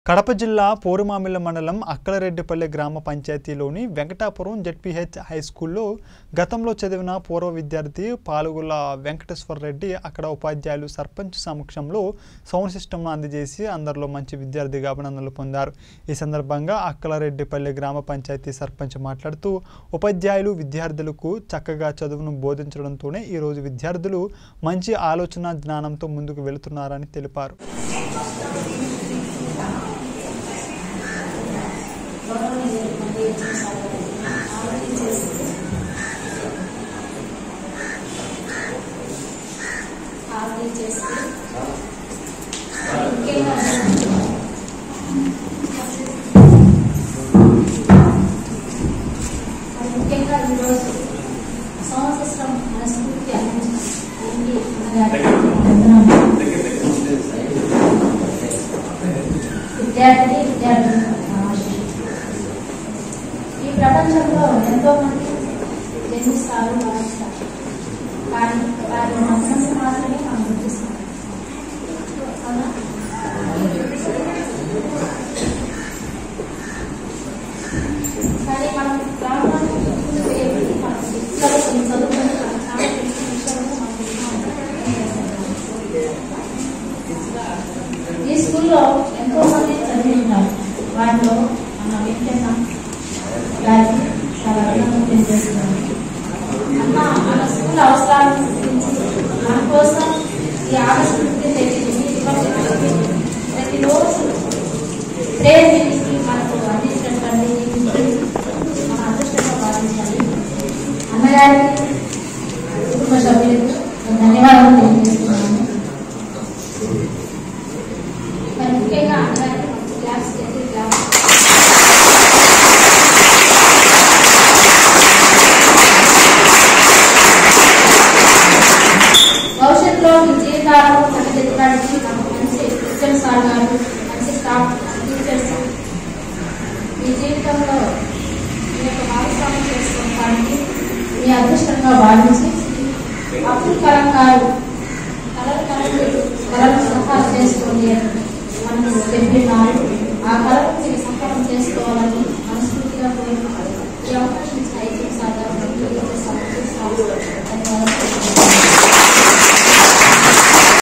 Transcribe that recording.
కడప జిల్లా పోరుమామిళ్ళ మండలం అక్కలరెడ్డిపల్లె గ్రామ పంచాయతీలోని వెంకటాపురం జెడ్పీహెచ్ హై స్కూల్లో గతంలో చదివిన పూర్వ విద్యార్థి పాలుగుల వెంకటేశ్వర రెడ్డి అక్కడ ఉపాధ్యాయులు సర్పంచ్ సమక్షంలో సౌండ్ సిస్టమ్ను అందజేసి అందరిలో మంచి విద్యార్థిగా అభినందనలు పొందారు ఈ సందర్భంగా అక్కలరెడ్డిపల్లె గ్రామ పంచాయతీ సర్పంచ్ మాట్లాడుతూ ఉపాధ్యాయులు విద్యార్థులకు చక్కగా చదువును బోధించడంతోనే ఈరోజు విద్యార్థులు మంచి ఆలోచన జ్ఞానంతో ముందుకు వెళుతున్నారని తెలిపారు ఆర్డర్ చేసి ముఖ్యంగా అది ముఖ్యంగా ఈరోజు సంవత్సరం మనస్ఫూర్తి అందించిన ఏంటి అన్నగారి వందనాలు. విద్యార్థి విద్యార్థులకు నమస్కారం. ఈ ప్రపంచంలో ఎంతో మంది జన్మిస్తారు మరణిస్తారు కానీ వారి మనసు మాత్రమే మనం గుర్తిస్తాం అవునా? కానీ మనం గ్రామానికి ముందు వేయబడి మనం ఇక్కడ కొన్ని చదువుకొని మనం చాలా తెలిసిన విషయాలను మనం తెలుసుకుంటాం. ఈ స్కూల్లో ఎంతో మంది చదివి ఉన్నారు వాటిలో మన వెంకన్న గారికి చాలా అభినందనలు తెలియజేస్తున్నాను అన్న మన స్కూల్ అవసరాలను గురించి మన కోసం ఈ ఆగస్టు ఫిఫ్టీన్ తేదీని ఇవ్వడానికి ప్రతిరోజు ప్రేయర్ మీటింగ్కి మనకు అందించినటువంటి ఈ విద్యను మన అదృష్టంగా భావించాలి అన్నగారికి కుటుంబ సభ్యులకు నేను ధన్యవాదాలు తెలియజేస్తున్నాను మరి ముఖ్యంగా అన్నగారికి మనకు క్లాస్ చేసి క్లాస్ భవిష్యత్తులో మీ జీవితాలను చక్కదిద్దడానికి నాకు మంచి క్రిస్టియన్ సార్ గారు మంచి స్టాఫ్ టీచర్స్ మీ జీవితంలో మీ యొక్క భాగస్వామ్యం చేసుకోవడానికి మీ అదృష్టంగా భావించి అబ్దుల్ కలాం గారు కలలు కలలు కలలు సహాయం చేసుకోండి అని మనకు చెప్పినారు